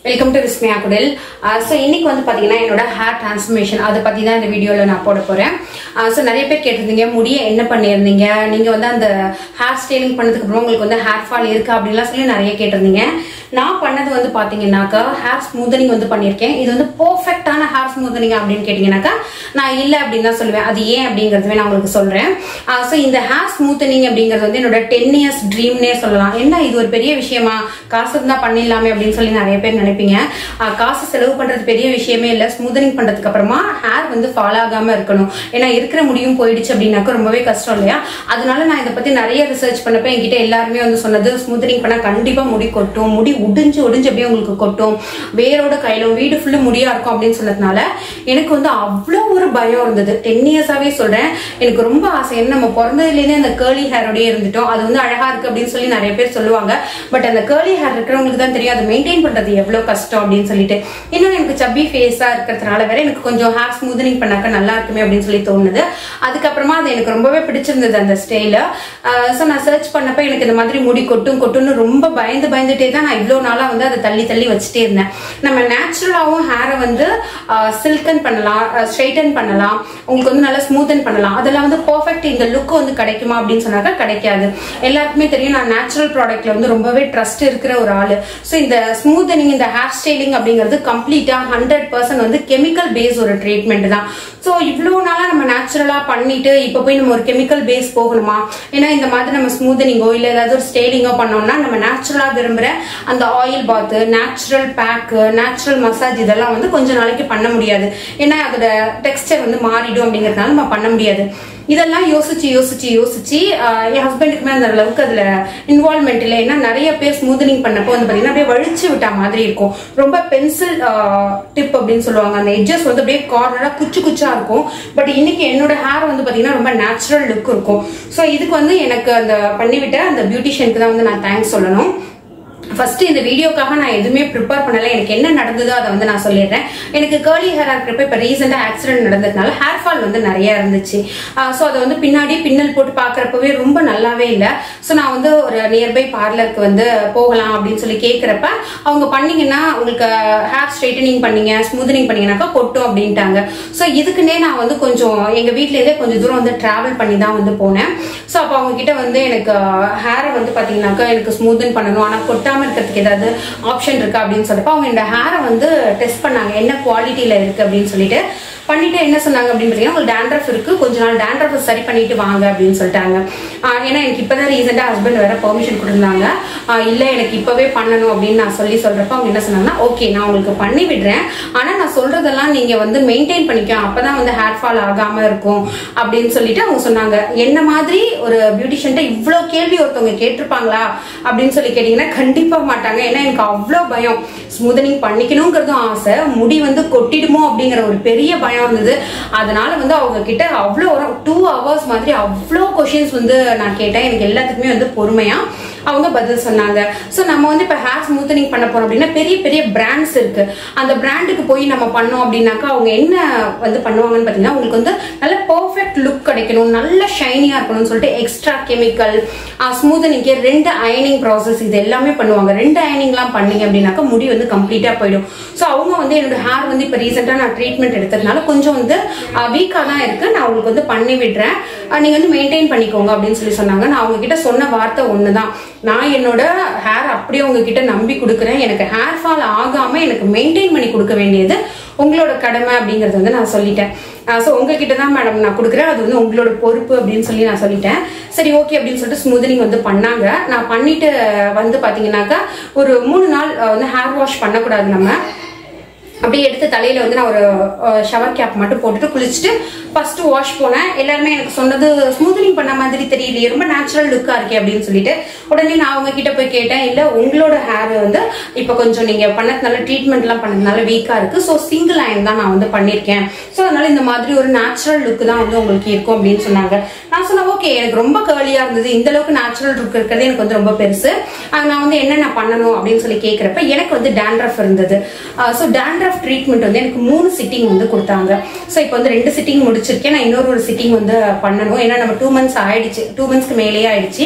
welcome to விஸ்மியா குடில் so இன்னைக்கு வந்து பார்த்தீங்கன்னா என்னோட ஹேர் டிரான்ஸ்ஃபர்மேஷன் அதை பற்றி தான் இந்த வீடியோவில் நான் போட போகிறேன் ஸோ நிறைய பேர் கேட்டிருந்தீங்க முடிய என்ன பண்ணியிருந்தீங்க நீங்கள் வந்து அந்த ஹேர் ஸ்டைலிங் பண்ணதுக்கு அப்புறம் உங்களுக்கு வந்து ஹேர் ஃபால் இருக்கா அப்படின்லாம் சொல்லி நிறைய கேட்டிருந்தீங்க நான் பண்ணது வந்து பார்த்தீங்கன்னாக்கா ஹேர் ஸ்மூதனிங் வந்து பண்ணியிருக்கேன் இது வந்து பர்ஃபெக்டான ஹேர் ஸ்மூதனிங் அப்படின்னு கேட்டிங்கனாக்கா நான் இல்லை அப்படின்னு தான் சொல்லுவேன் அது ஏன் அப்படிங்கிறதுவே நான் உங்களுக்கு சொல்கிறேன் ஸோ இந்த ஹேர் ஸ்மூத்தனிங் அப்படிங்கிறது வந்து என்னோட டென் இயர்ஸ் ட்ரீம்னே சொல்லலாம் என்ன இது ஒரு பெரிய விஷயமா காசு இருந்தா பண்ணிடலாமே அப்படின்னு சொல்லி நிறைய பேர் நினைப்பீங்க ஆஹ் காசு செலவு பண்றது பெரிய விஷயமே இல்லை ஸ்மூதனிங் பண்றதுக்கு அப்புறமா ஹேர் வந்து ஃபால் ஆகாம இருக்கணும் ஏன்னா இருக்கிற முடியும் போயிடுச்சு அப்படின்னாக்க ரொம்பவே கஷ்டம் இல்லையா அதனால நான் இதை பத்தி நிறைய ரிசர்ச் பண்ணப்ப என்கிட்ட எல்லாருமே வந்து சொன்னது ஸ்மூதனிங் பண்ணா கண்டிப்பா முடி கொட்டும் முடி உடிஞ்சு உடிஞ்சு அப்படியே உங்களுக்கு கொட்டும் வேரோட கையிலும் வீடு ஃபுல்லு முடியா இருக்கும் அப்படின்னு சொன்னதுனால எனக்கு வந்து அவ்வளோ ஒரு பயம் இருந்தது டென் இயர்ஸாவே சொல்றேன் எனக்கு ரொம்ப ஆசை என்ன நம்ம பிறந்ததுலேருந்தே அந்த கேர்லி ஹேரோடய இருந்துட்டோம் அது வந்து அழகா இருக்கு அப்படின்னு சொல்லி நிறைய பேர் சொல்லுவாங்க பட் அந்த கேர்லி ஹேர் இருக்கிறவங்களுக்கு தான் தெரியும் அதை மெயின்டைன் பண்றது எவ்வளவு கஷ்டம் அப்படின்னு சொல்லிட்டு இன்னும் எனக்கு சப்பி ஃபேஸா இருக்கிறதுனால வேற எனக்கு கொஞ்சம் ஹேர் ஸ்மூதனிங் பண்ணாக்க நல்லா இருக்குமே அப்படின்னு சொல்லி தோணுது அதுக்கப்புறமா அது எனக்கு ரொம்பவே பிடிச்சிருந்தது அந்த ஸ்டைல ஸோ நான் சர்ச் பண்ணப்ப எனக்கு இந்த மாதிரி முடி கொட்டும் கொட்டும்னு ரொம்ப பயந்து பயந்துட்டே தான் நான் இவ்வளோ நாளா வந்து அதை தள்ளி தள்ளி வச்சுட்டே இருந்தேன் நம்ம நேச்சுரலாகவும் ஹேரை வந்து சில்கன் பண்ணலாம் ஸ்ட்ரைட்டன் பண்ணலாம் உங்களுக்கு வந்து நல்லா ஸ்மூத்தன் பண்ணலாம் அதெல்லாம் வந்து பர்ஃபெக்ட் இந்த லுக் வந்து கிடைக்குமா அப்படின்னு சொன்னாக்கா கிடைக்காது எல்லாருக்குமே தெரியும் நான் நேச்சுரல் ப்ராடக்ட்ல வந்து ரொம்பவே ட்ரஸ்ட் இருக்கிற ஒரு ஆளு ஸோ இந்த ஸ்மூத்தனிங் இந்த ஹேர் ஸ்டைலிங் அப்படிங்கிறது கம்ப்ளீட்டா ஹண்ட்ரட் பர்சன்ட் வந்து கெமிக்கல் பேஸ் ஒரு ட்ரீட்மெண்ட் தான் ஸோ இவ்வளோ நாளா நம்ம நேச்சுரலா பண்ணிட்டு இப்போ போய் நம்ம ஒரு கெமிக்கல் பேஸ் போகணுமா ஏன்னா இந்த மாதிரி நம்ம ஸ்மூதனிங்கோ இல்லை ஏதாவது ஒரு ஸ்டைலிங்கோ பண்ணோம்னா நம்ம நேச்சுரலா விரும்புற அந்த ஆயில் பாத்து நேச்சுரல் பேக்கு நேச்சுரல் மசாஜ் இதெல்லாம் வந்து கொஞ்ச நாளைக்கு பண்ண முடியாது ஏன்னா அதோட டெக்ஸ்டர் வந்து மாறிடும் அப்படிங்கறதுனால நம்ம பண்ண முடியாது இதெல்லாம் யோசிச்சு யோசிச்சு யோசிச்சு ஆஹ் என் ஹஸ்பண்டுக்குமே அந்த அளவுக்கு அதுல இன்வால்மெண்ட் இல்லை ஏன்னா நிறைய பேர் ஸ்மூதனிங் பண்ணப்போ வந்து பாத்தீங்கன்னா அப்படியே வழிச்சு விட்டா மாதிரி இருக்கும் ரொம்ப பென்சில் டிப் அப்படின்னு சொல்லுவாங்க அந்த எட்ஜஸ் வந்து அப்படியே கார்னரா குச்சு குச்சா இருக்கும் பட் இன்னைக்கு என்னோட ஹேர் வந்து பாத்தீங்கன்னா ரொம்ப நேச்சுரல் லுக் இருக்கும் ஸோ இதுக்கு வந்து எனக்கு அந்த பண்ணிவிட்ட அந்த பியூட்டிஷியனுக்கு தான் வந்து நான் தேங்க்ஸ் சொல்லணும் ஃபர்ஸ்ட் இந்த வீடியோக்காக நான் எதுவுமே ப்ரிப்பேர் பண்ணல எனக்கு என்ன நடந்ததோ அதை வந்து நான் சொல்லிடுறேன் எனக்கு கேர்லி ஹேரா இருக்கிறப்ப இப்போ ரீசெண்டாக ஆக்சிடென்ட் நடந்ததுனால ஹேர் ஃபால் வந்து நிறைய இருந்துச்சு ஸோ அதை வந்து பின்னாடி பின்னல் போட்டு பார்க்குறப்பவே ரொம்ப நல்லாவே இல்லை ஸோ நான் வந்து ஒரு நியர்பை பார்லருக்கு வந்து போகலாம் அப்படின்னு சொல்லி கேட்குறப்ப அவங்க பண்ணீங்கன்னா உங்களுக்கு ஹேர் ஸ்ட்ரைட்டனிங் பண்ணீங்க ஸ்மூதனிங் பண்ணீங்கன்னாக்கா கொட்டும் அப்படின்ட்டாங்க ஸோ இதுக்குன்னே நான் வந்து கொஞ்சம் எங்கள் வீட்டிலேருந்தே கொஞ்சம் தூரம் வந்து ட்ராவல் பண்ணி தான் வந்து போனேன் ஸோ அப்போ அவங்க கிட்ட வந்து எனக்கு ஹேரை வந்து பார்த்தீங்கன்னாக்கா எனக்கு ஸ்மூதன் பண்ணணும் ஆனால் கொட்டாமல் இருக்கிறதுக்கு ஏதாவது ஆப்ஷன் இருக்கா அப்படின்னு சொல்லிட்டு அவங்க இந்த ஹேரை வந்து டெஸ்ட் பண்ணாங்க என்ன குவாலிட்டியில இருக்கு அப்படின்னு சொல்லிட்டு பண்ணிட்டு என்ன சொன்னாங்க அப்படின்னு பார்த்தீங்கன்னா உங்களுக்கு டேண்ட்ரஃப் இருக்கு கொஞ்ச நாள் டேண்ட்ரஃப் சரி பண்ணிட்டு வாங்க அப்படின்னு சொல்லிட்டாங்க ஆஹ் ஏன்னா எனக்கு இப்பதான் ரீசெண்டாக ஹஸ்பண்ட் வேற பெர்மிஷன் கொடுத்துருந்தாங்க ஆஹ் இல்ல எனக்கு இப்பவே பண்ணணும் அப்படின்னு நான் சொல்லி சொல்றப்ப அவங்க என்ன சொன்னாங்கன்னா ஓகே நான் உங்களுக்கு பண்ணி விடுறேன் ஆனா நான் சொல்றதெல்லாம் நீங்க வந்து மெயின்டைன் பண்ணிக்கோ அப்பதான் வந்து ஹேர் ஃபால் ஆகாம இருக்கும் அப்படின்னு சொல்லிட்டு அவங்க சொன்னாங்க என்ன மாதிரி ஒரு பியூட்டிஷியன்ட்ட இவ்வளோ கேள்வி ஒருத்தவங்க கேட்டிருப்பாங்களா அப்படின்னு சொல்லி கேட்டீங்கன்னா கண்டிப்பா மாட்டாங்க ஏன்னா எனக்கு அவ்வளோ பயம் ஸ்மூதனிங் பண்ணிக்கணுங்கிறதும் ஆசை முடி வந்து கொட்டிடுமோ அப்படிங்கிற ஒரு பெரிய பயம் இருந்தது அதனால வந்து அவங்க கிட்ட அவ்வளோ ஒரு டூ ஹவர்ஸ் மாதிரி அவ்வளோ கொஷின்ஸ் வந்து நான் கேட்டேன் எனக்கு எல்லாத்துக்குமே வந்து பொறுமையா அவங்க பதில் சொன்னாங்க ஸோ நம்ம வந்து இப்போ ஹேர் ஸ்மூத்தனிங் பண்ண போறோம் அப்படின்னா பெரிய பெரிய பிராண்ட்ஸ் இருக்கு அந்த பிராண்டுக்கு போய் நம்ம பண்ணோம் அப்படின்னாக்கா அவங்க என்ன வந்து பண்ணுவாங்கன்னு பார்த்தீங்கன்னா உங்களுக்கு வந்து நல்ல பர்ஃபெக்ட் லுக் கிடைக்கணும் நல்ல ஷைனியா இருக்கணும்னு சொல்லிட்டு எக்ஸ்ட்ரா கெமிக்கல் ஸ்மூத்தனிங்க்கு ரெண்டு அயனிங் ப்ராசஸ் இது எல்லாமே பண்ணுவாங்க ரெண்டு அயனிங்லாம் பண்ணீங்க அப்படின்னாக்கா முடி வந்து கம்ப்ளீட்டா போயிடும் ஸோ அவங்க வந்து என்னோட ஹேர் வந்து இப்போ ரீசெண்டாக நான் ட்ரீட்மெண்ட் எடுத்ததுனால கொஞ்சம் வந்து வீக்காக தான் இருக்கு நான் உங்களுக்கு வந்து பண்ணி விடுறேன் அஹ் நீங்க வந்து மெயின்டைன் பண்ணிக்கோங்க அப்படின்னு சொல்லி சொன்னாங்க நான் அவங்க கிட்ட சொன்ன வார்த்தை ஒன்று தான் நான் என்னோட ஹேர் அப்படியே உங்ககிட்ட நம்பி கொடுக்குறேன் எனக்கு ஹேர் ஃபால் ஆகாம எனக்கு மெயின்டைன் பண்ணி கொடுக்க வேண்டியது உங்களோட கடமை அப்படிங்கறது வந்து நான் சொல்லிட்டேன் ஸோ உங்ககிட்ட தான் மேடம் நான் கொடுக்குறேன் அது வந்து உங்களோட பொறுப்பு அப்படின்னு சொல்லி நான் சொல்லிட்டேன் சரி ஓகே அப்படின்னு சொல்லிட்டு ஸ்மூதனிங் வந்து பண்ணாங்க நான் பண்ணிட்டு வந்து பாத்தீங்கன்னாக்கா ஒரு மூணு நாள் அஹ், வந்து ஹேர் வாஷ் பண்ணக்கூடாது நம்ம அப்படியே எடுத்து தலையில வந்து நான் ஒரு ஷவர் கேப் மட்டும் போட்டுட்டு குளிச்சுட்டு ஃபர்ஸ்ட் வாஷ் போனேன் எல்லாருமே எனக்கு சொன்னது ஸ்மூத்தனிங் பண்ண மாதிரி தெரியலையே ரொம்ப நேச்சுரல் லுக்கா இருக்கே அப்படின்னு சொல்லிட்டு உடனே நான் அவங்க கிட்ட போய் கேட்டேன் இல்ல உங்களோட ஹேர் வந்து இப்போ கொஞ்சம் நீங்க பண்ணதுனால ட்ரீட்மெண்ட் எல்லாம் பண்ணதுனால வீக்கா இருக்கு ஸோ சிங்கிள் லைன் தான் நான் வந்து பண்ணிருக்கேன் ஸோ அதனால இந்த மாதிரி ஒரு நேச்சுரல் லுக் தான் வந்து உங்களுக்கு இருக்கும் அப்படின்னு சொன்னாங்க நான் சொன்னேன் ஓகே எனக்கு ரொம்ப கேர்லியா இருந்தது இந்த அளவுக்கு நேச்சுரல் லுக் இருக்கிறது எனக்கு வந்து ரொம்ப பெருசு ஆஹ் நான் வந்து என்னென்ன பண்ணணும் அப்படின்னு சொல்லி கேட்குறப்ப எனக்கு வந்து டேண்ட்ரஃப் இருந்தது ஸோ டேண்ட்ரஃப் ட்ரீட்மெண்ட் வந்து எனக்கு மூணு சிட்டிங் வந்து கொடுத்தாங்க ஸோ இப்போ வந்து ரெண்டு சிட்டிங் முடிச்சிருக்கேன் நான் இன்னொரு ஒரு சிட்டிங் வந்து பண்ணணும் ஏன்னா நம்ம டூ மந்த்ஸ் ஆயிடுச்சு டூ மந்த்ஸ்க்கு மேலேயே ஆயிடுச்சு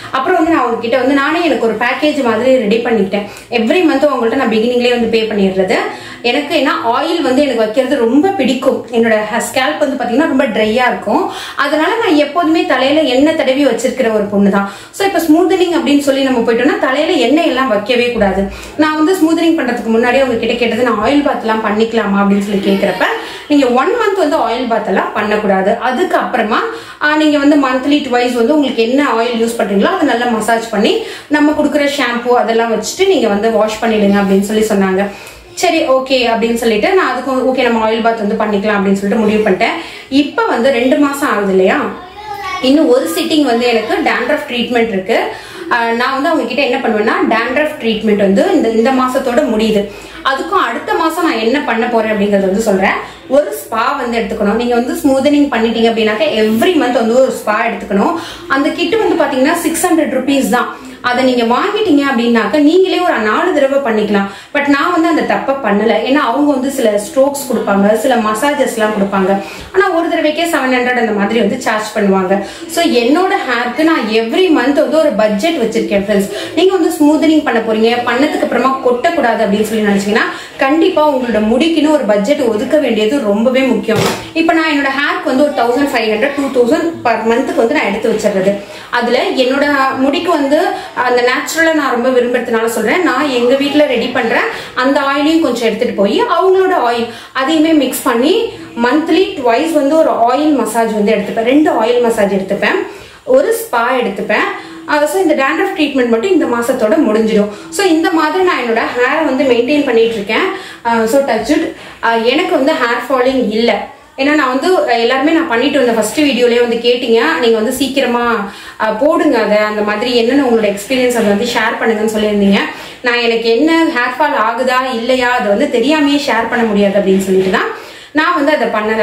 அப்புறம் வந்து நான் உங்ககிட்ட வந்து நானே எனக்கு ஒரு பேக்கேஜ் மாதிரி ரெடி பண்ணிக்கிட்டேன் எவ்ரி மந்த் உங்கள்கிட்ட நான் பிகினிங்லேயே வந்து பே பண்ணிடுறது எனக்கு ஏன்னா ஆயில் வந்து எனக்கு வைக்கிறது ரொம்ப பிடிக்கும் என்னோட ஸ்கேல்ப் வந்து பார்த்தீங்கன்னா ரொம்ப ட்ரையா இருக்கும் அதனால நான் எப்போதுமே தலையில எண்ணெய் தடவி வச்சிருக்கிற ஒரு பொண்ணு தான் ஸோ இப்போ ஸ்மூதனிங் அப்படின்னு சொல்லி நம்ம போயிட்டோம்னா தலையில எண்ணெய் எல்லாம் வைக்கவே கூடாது நான் வந்து ஸ்மூதனிங் பண்றதுக்கு முன்னாடியே உங்ககிட்ட கேட்டது நான் ஆயில் பாத் எல்லாம் பண்ணிக்கலாமா அப்படின்னு சொல்லி கேட்குறப்ப நீங்க ஒன் மந்த் வந்து ஆயில் பாத் எல்லாம் பண்ணக்கூடாது அதுக்கு அப்புறமா ஆஹ், நீங்க வந்து மந்த்லி டுவைஸ் வந்து உங்களுக்கு என்ன ஆயில் யூஸ் பண்றீங்களோ அதை நல்லா மசாஜ் பண்ணி நம்ம கொடுக்குற ஷாம்பு அதெல்லாம் வச்சுட்டு நீங்க வந்து வாஷ் பண்ணிடுங்க அப்படின்னு சொல்லி சொன்னாங்க சரி ஓகே அப்படின்னு சொல்லிட்டு நான் அதுக்கு ஓகே நம்ம ஆயில் பாத் வந்து பண்ணிக்கலாம் அப்படின்னு சொல்லிட்டு முடிவு பண்ணிட்டேன் இப்போ வந்து ரெண்டு மாசம் ஆகுது இல்லையா இன்னும் ஒரு சிட்டிங் வந்து எனக்கு டேண்ட்ரஃப் ட்ரீட்மெண்ட் இருக்கு ஆஹ் நான் வந்து அவங்க கிட்ட என்ன பண்ணுவேன்னா டேண்ட்ரஃப் ட்ரீட்மெண்ட் வந்து இந்த இந்த மாசத்தோட முடியுது அதுக்கும் அடுத்த மாசம் நான் என்ன பண்ண போறேன் அப்படிங்கறது வந்து சொல்றேன் ஒரு ஸ்பா வந்து எடுத்துக்கணும் நீங்க வந்து ஸ்மூதனிங் பண்ணிட்டீங்க அப்படின்னாக்க எவ்ரி மந்த் வந்து ஒரு ஸ்பா எடுத்துக்கணும் அந்த கிட் வந்து பாத்தீங்கன்னா சிக்ஸ் ஹண்ட்ரட் ருபீஸ் தான் அதை நீங்க வாங்கிட்டீங்க அப்படின்னாக்க நீங்களே ஒரு நாலு தடவை பண்ணிக்கலாம் பட் நான் வந்து அந்த தப்பை பண்ணல ஏன்னா அவங்க வந்து சில ஸ்ட்ரோக்ஸ் கொடுப்பாங்க சில மசாஜஸ் எல்லாம் கொடுப்பாங்க ஆனா ஒரு தடவைக்கே செவன் ஹண்ட்ரட் அந்த மாதிரி வந்து சார்ஜ் பண்ணுவாங்க ஸோ என்னோட ஹேருக்கு நான் எவ்ரி மந்த் வந்து ஒரு பட்ஜெட் வச்சிருக்கேன் ஃப்ரெண்ட்ஸ் நீங்க வந்து ஸ்மூதனிங் பண்ண போறீங்க பண்ணதுக்கு அப்புறமா கொட்டக்கூடாது அப்படின்னு சொல்லி நினைச்சீங்கன்னா கண்டிப்பா உங்களோட முடிக்குன்னு ஒரு பட்ஜெட் ஒதுக்க வேண்டியது ரொம்பவே முக்கியம் இப்போ நான் என்னோட ஹேருக்கு வந்து ஒரு thousand five hundred two thousand per மந்த்துக்கு வந்து நான் எடுத்து வச்சிடுறது அதுல என்னோட முடிக்கு வந்து அந்த நேச்சுரலா நான் ரொம்ப விரும்புறதுனால சொல்றேன் நான் எங்க வீட்ல ரெடி பண்றேன் அந்த ஆயிலையும் கொஞ்சம் எடுத்துட்டு போய் அவங்களோட ஆயில் அதையுமே மிக்ஸ் பண்ணி மந்த்லி ட்வைஸ் வந்து ஒரு ஆயில் மசாஜ் வந்து எடுத்துப்பேன் ரெண்டு ஆயில் மசாஜ் எடுத்துப்பேன் ஒரு ஸ்பா எடுத்துப்பேன் ஸோ இந்த டேண்ட்ரஃப் ட்ரீட்மெண்ட் மட்டும் இந்த மாசத்தோட முடிஞ்சிடும் ஸோ இந்த மாதிரி நான் என்னோட ஹேரை வந்து மெயின்டைன் பண்ணிட்டு இருக்கேன் ஸோ டச்சுட் எனக்கு வந்து ஹேர் ஃபாலிங் இல்லை ஏன்னா நான் வந்து எல்லாருமே நான் பண்ணிட்டு வந்த ஃபர்ஸ்ட் வீடியோலயே வந்து கேட்டீங்க நீங்க வந்து சீக்கிரமா அஹ், போடுங்க அதை அந்த மாதிரி என்னென்ன உங்களோட எக்ஸ்பீரியன்ஸ் அதை வந்து ஷேர் பண்ணுங்கன்னு சொல்லியிருந்தீங்க நான் எனக்கு என்ன ஹேர் ஃபால் ஆகுதா இல்லையா அதை வந்து தெரியாமையே ஷேர் பண்ண முடியாது அப்படின்னு சொல்லிட்டு தான் நான் வந்து அதை பண்ணலை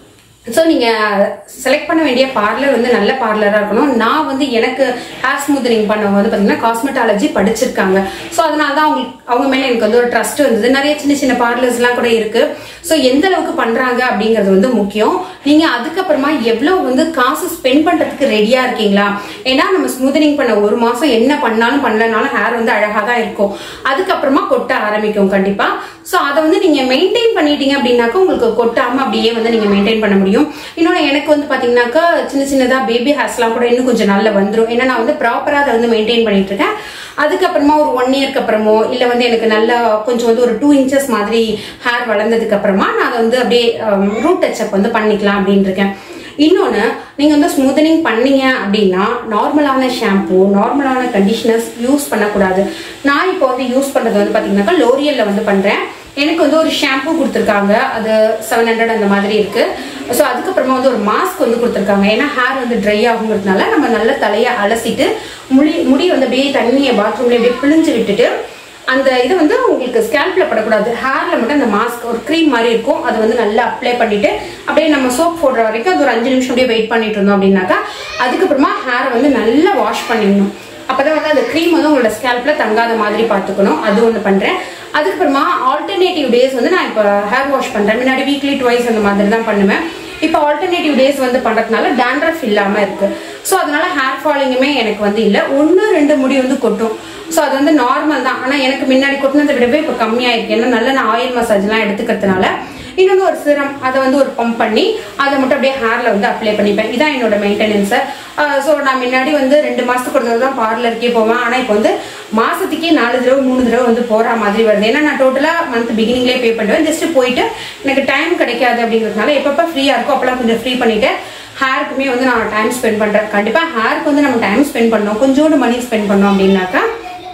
ஸோ நீங்க செலக்ட் பண்ண வேண்டிய பார்லர் வந்து நல்ல பார்லரா இருக்கணும் நான் வந்து எனக்கு ஹேர் ஸ்மூத்தனிங் பண்ணவங்க வந்து பாத்தீங்கன்னா காஸ்மெட்டாலஜி படிச்சிருக்காங்க ஸோ அதனால தான் அவங்க அவங்க மேல எனக்கு வந்து ஒரு ட்ரஸ்ட் வந்தது நிறைய சின்ன சின்ன பார்லர்ஸ்லாம் கூட இருக்கு ஸோ எந்த அளவுக்கு பண்றாங்க அப்படிங்கிறது வந்து முக்கியம் நீங்க அதுக்கப்புறமா எவ்வளவு வந்து காசு ஸ்பெண்ட் பண்றதுக்கு ரெடியா இருக்கீங்களா ஏன்னா நம்ம ஸ்மூத்தனிங் பண்ண ஒரு மாசம் என்ன பண்ணாலும் பண்ணலனாலும் ஹேர் வந்து அழகா தான் இருக்கும் அதுக்கப்புறமா கொட்ட ஆரம்பிக்கும் கண்டிப்பா ஸோ அதை வந்து நீங்க மெயின்டைன் பண்ணிட்டீங்க அப்படின்னாக்கா உங்களுக்கு கொட்டாம அப்படியே வந்து நீங்க மெயின்டைன் பண்ண முடியும் இன்னொன்று எனக்கு வந்து பாத்தீங்கன்னாக்கா சின்ன சின்னதா பேபி ஹேர்ஸ்லாம் கூட இன்னும் கொஞ்சம் நல்லா வந்துரும் ஏன்னா நான் வந்து ப்ராப்பரா அதை வந்து மெயின்டைன் பண்ணிட்டு இருக்கேன் அதுக்கப்புறமா ஒரு ஒன் இயர்க்கு அப்புறமோ இல்ல வந்து எனக்கு நல்லா கொஞ்சம் வந்து ஒரு டூ இன்ச்சஸ் மாதிரி ஹேர் வளர்ந்ததுக்கு அப்புறமா நான் அதை வந்து அப்படியே ரூட் டச்சப் வந்து பண்ணிக்கலாம் அப்படின்னு இருக்கேன் இன்னொன்று நீங்கள் வந்து ஸ்மூத்தனிங் பண்ணீங்க அப்படின்னா நார்மலான ஷாம்பு நார்மலான கண்டிஷனர்ஸ் யூஸ் பண்ணக்கூடாது நான் இப்போ வந்து யூஸ் பண்ணுறது வந்து பார்த்தீங்கன்னாக்கா லோரியலில் வந்து பண்ணுறேன் எனக்கு வந்து ஒரு ஷாம்பு கொடுத்துருக்காங்க அது செவன் ஹண்ட்ரட் அந்த மாதிரி இருக்கு ஸோ அதுக்கப்புறமா வந்து ஒரு மாஸ்க் வந்து கொடுத்துருக்காங்க ஏன்னா ஹேர் வந்து ட்ரை ஆகுங்கிறதுனால நம்ம நல்ல தலையை அலசிட்டு முடி முடி வந்து அப்படியே தண்ணியை பாத்ரூம்ல அப்படியே பிழிஞ்சு விட்டுட்டு அந்த இது வந்து உங்களுக்கு ஸ்கேல்ப்ல படக்கூடாது ஹேர்ல மட்டும் அந்த மாஸ்க் ஒரு க்ரீம் மாதிரி இருக்கும் அதை வந்து நல்லா அப்ளை பண்ணிட்டு அப்படியே நம்ம சோப் போடுற வரைக்கும் அது ஒரு அஞ்சு நிமிஷம் அப்படியே வெயிட் பண்ணிட்டு இருந்தோம் அப்படின்னாக்கா அதுக்கப்புறமா ஹேரை வந்து நல்லா வாஷ் பண்ணிடணும் அப்பதான் வந்து அந்த க்ரீம் வந்து உங்களோட ஸ்கேல்ப்ல தங்காத மாதிரி பார்த்துக்கணும் அது ஒன்று பண்றேன் அதுக்கப்புறமா ஆல்டர்னேட்டிவ் டேஸ் வந்து நான் இப்போ ஹேர் வாஷ் பண்றேன் முன்னாடி வீக்லி டுவைஸ் அந்த மாதிரி தான் பண்ணுவேன் இப்போ ஆல்டர்னேட்டிவ் டேஸ் வந்து பண்றதுனால டேண்ட்ரஃப் இல்லாம இருக்கு ஸோ அதனால ஹேர் ஃபாலிங்குமே எனக்கு வந்து இல்லை ஒன்று ரெண்டு முடி வந்து கொட்டும் ஸோ அது வந்து நார்மல் தான் ஆனால் எனக்கு முன்னாடி கொட்டினதை விடவே இப்போ கம்மியாயிருக்கு ஏன்னா நல்ல நான் ஆயில் மசாஜ்லாம் எடுத்துக்கிறதுனால இன்னொன்று ஒரு சிரம் அதை வந்து ஒரு பம்ப் பண்ணி அதை மட்டும் அப்படியே ஹேர்ல வந்து அப்ளை பண்ணிப்பேன் இதான் என்னோட மெயின்டெனன்ஸை ஸோ நான் முன்னாடி வந்து ரெண்டு மாசத்துக்கு ஒரு தடவை தான் பார்லருக்கே போவேன் ஆனால் இப்போ வந்து மாசத்துக்கே நாலு தடவை மூணு தடவை வந்து போற மாதிரி வருது ஏன்னா நான் டோட்டலாக மந்த் பிகினிங்லேயே பே பண்ணுவேன் ஜஸ்ட் போயிட்டு எனக்கு டைம் கிடைக்காது அப்படிங்கிறதுனால எப்பப்போ ஃப்ரீயாக இருக்கோ அப்போலாம் கொஞ்சம் ஃப்ரீ பண்ணிட்டு ஹேருக்குமே வந்து நான் டைம் ஸ்பெண்ட் பண்றேன் கண்டிப்பா ஹேருக்கு வந்து நம்ம டைம் ஸ்பெண்ட் பண்ணோம் கொஞ்சோண்டு மணி ஸ்பெண்ட் பண்ணோம் அப்படின்னாக்கா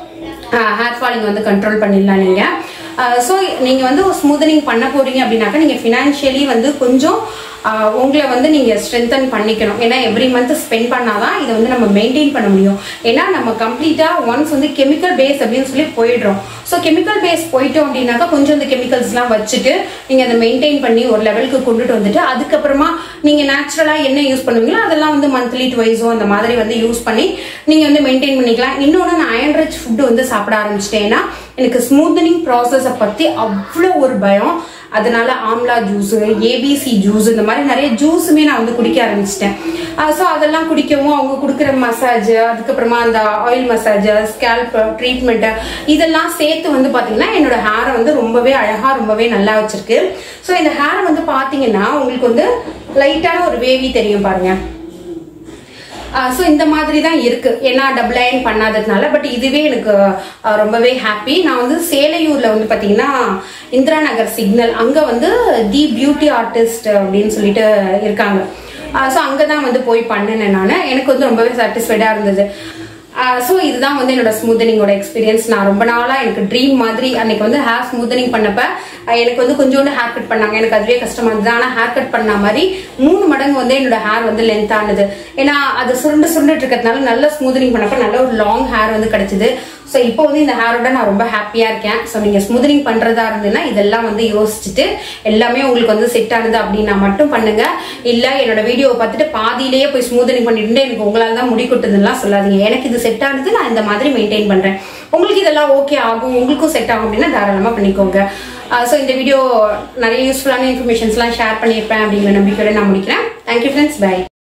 ஹேர் ஃபாலிங் வந்து கண்ட்ரோல் பண்ணிடலாம் நீங்க ஸோ நீங்க வந்து ஸ்மூதனிங் பண்ண போறீங்க அப்படின்னாக்கா நீங்க ஃபினான்ஷியலி வந்து கொஞ்சம் ஆஹ் உங்களை வந்து நீங்க ஸ்ட்ரென்தன் பண்ணிக்கணும் ஏன்னா எவ்ரி மந்த் ஸ்பெண்ட் பண்ணாதான் இதை வந்து நம்ம மெயின்டைன் பண்ண முடியும் ஏன்னா நம்ம கம்ப்ளீட்டா ஒன்ஸ் வந்து கெமிக்கல் பேஸ் அப்படின்னு சொல்லி போயிடுறோம் ஸோ கெமிக்கல் பேஸ் போயிட்டோம் அப்படின்னாக்கா கொஞ்சம் இந்த கெமிக்கல்ஸ்லாம் வச்சுட்டு நீங்க அதை மெயின்டைன் பண்ணி ஒரு லெவலுக்கு கொண்டுட்டு வந்துட்டு அதுக்கப்புறமா நீங்க நேச்சுரலா என்ன யூஸ் பண்ணுவீங்களோ அதெல்லாம் வந்து மந்த்லி டுவைஸோ அந்த மாதிரி வந்து யூஸ் பண்ணி நீங்க வந்து மெயின்டைன் பண்ணிக்கலாம் இன்னொன்று நான் அயன் ரிச் ஃபுட் வந்து சாப்பிட ஆரம்பிச்சிட்டேன் ஏன்னா எனக்கு ஸ்மூத்தனிங் ப்ராசஸை பற்றி அவ்வளோ ஒரு பயம் அதனால ஆம்லா ஜூஸ் ஏபிசி ஜூஸ் இந்த மாதிரி நிறைய ஜூஸுமே நான் வந்து குடிக்க ஆரம்பிச்சிட்டேன் ஸோ அதெல்லாம் குடிக்கவும் அவங்க கொடுக்குற மசாஜ் அதுக்கப்புறமா அந்த ஆயில் மசாஜ் ஸ்கேல்ப் ட்ரீட்மெண்ட் இதெல்லாம் சேர்த்து வந்து பார்த்தீங்கன்னா என்னோட ஹேரை வந்து ரொம்பவே அழகா ரொம்பவே நல்லா வச்சிருக்கு ஸோ இந்த ஹேரை வந்து பார்த்தீங்கன்னா உங்களுக்கு வந்து லைட்டான ஒரு வேவி தெரியும் பாருங்க ஸோ இந்த மாதிரி தான் இருக்கு ஏன்னா டபுள் அயன் பண்ணாததுனால பட் இதுவே எனக்கு அஹ், ரொம்பவே ஹாப்பி நான் வந்து சேலையூர்ல வந்து பாத்தீங்கன்னா இந்திரா நகர் சிக்னல் அங்க வந்து தி பியூட்டி ஆர்டிஸ்ட் அப்படின்னு சொல்லிட்டு இருக்காங்க ஸோ அங்கே தான் வந்து போய் பண்ணினேன் நான் எனக்கு வந்து ரொம்பவே சாட்டிஸ்ஃபைடாக இருந்தது ஸோ இதுதான் வந்து என்னோட ஸ்மூத்தனிங்கோட எக்ஸ்பீரியன்ஸ் நான் ரொம்ப நாளாக எனக்கு ட்ரீம் மாதிரி அன்னைக்கு வந்து ஹேர் ஸ்மூத்தனிங் பண்ணப்ப அஹ் எனக்கு வந்து கொஞ்சோண்டு ஹேர் கட் பண்ணாங்க எனக்கு அதுவே கஷ்டமா இருந்தது ஆனால் ஹேர் கட் பண்ண மாதிரி மூணு மடங்கு வந்து என்னோட ஹேர் வந்து லென்த் ஆனது ஏன்னா அது சுருண்டு சுருண்டுட்டு இருக்கிறதுனால நல்ல ஸ்மூத்தனிங் பண்ணப்ப நல்ல ஒரு லாங் ஹேர் வந்து கிடைச்சது ஸோ இப்போ வந்து இந்த ஹேரோட நான் ரொம்ப ஹாப்பியாக இருக்கேன் ஸோ நீங்கள் ஸ்மூத்தனிங் பண்ணுறதா இருந்ததுன்னா இதெல்லாம் வந்து யோசிச்சுட்டு எல்லாமே உங்களுக்கு வந்து செட் ஆனது அப்படின்னா மட்டும் பண்ணுங்க இல்லை என்னோட வீடியோவை பார்த்துட்டு பாதியிலேயே போய் ஸ்மூத்தனிங் பண்ணிட்டு எனக்கு உங்களால் தான் முடி கொட்டுதுலாம் சொல்லாதீங்க எனக்கு இது செட் ஆனது நான் இந்த மாதிரி மெயின்டைன் பண்ணுறேன் உங்களுக்கு இதெல்லாம் ஓகே ஆகும் உங்களுக்கும் செட் ஆகும் அப்படின்னா தாராளமாக பண்ணிக்கோங்க ஸோ இந்த வீடியோ நிறைய யூஸ்ஃபுல்லான இன்ஃபர்மேஷன்ஸ்லாம் ஷேர் பண்ணியிருப்பேன் அப்படிங்கிற நம்பிக்கையோட நான் முடிக்கிறேன் தேங்க்யூ ஃப்ரெண்ட்ஸ் பை